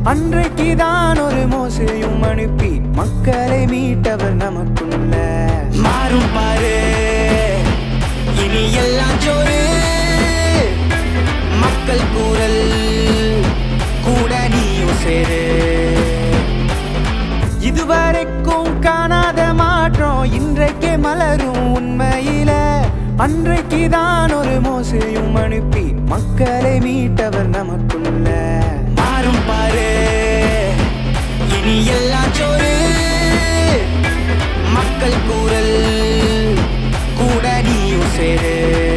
அன்றைக்குதான் ஒரு மோசையும் அனுப்பி மக்களை மீட்டவர் நமக்குள்ள மாறும் பாரு இனி எல்லாம் ஜோரு மக்கள் கூறல் கூட நீயும் சேரு இதுவரைக்கும் காணாத மாற்றம் இன்றைக்கே மலரும் உண்மையில அன்றைக்குதான் ஒரு மோசையும் அனுப்பி மக்களை மீட்டவர் நமக்குள்ள மாறும் பாரு இனி எல்லாம் ஜோரு மக்கள் கூறல் கூட நீயும் சேரு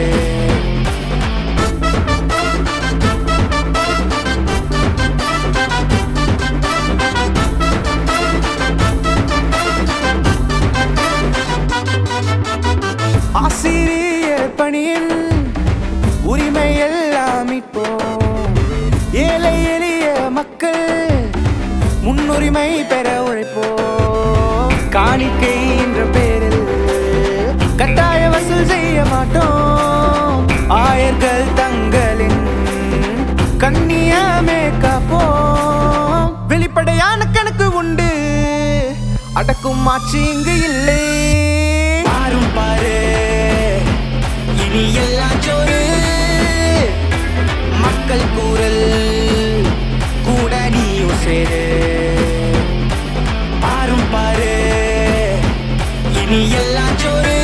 ஆசிரியர் பணியில் உரிமை எல்லாம் இப்போ ஏழை எளிய மக்கள் முன்னுரிமை பெற உழைப்போம் காணிக்கை என்ற பெயரில் கட்டாய வசூல் செய்ய மாட்டோம் ஆயர்கள் தங்களின் கண்ணியமே காப்போம் வெளிப்படையான கணக்கு உண்டு அடக்கும் ஆட்சி இங்கு இல்லை மாறும் பாரு இனி எல்லாம் ஜோரு மக்கள் கூறல் கூட நீயும் சேரு மாறும் பாரு இனி எல்லாம் ஜோரு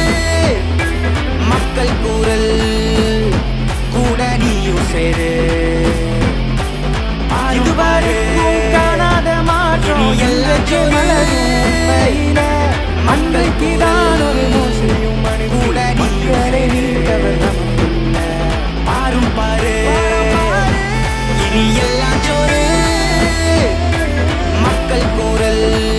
மக்கள் கூறல் கூட நீயும் சேரு இதுவரைக்கும் காணாத மாற்றம் இன்றைக்கு மலரும் உண்மையில அன்றைக்குதான் ஒரு மோசையும் கூட மக்களை நீட்டவர் நமக்குள்ள மாறும் பாரு இனி எல்லாம் ஜோரு மக்கள் கூறல்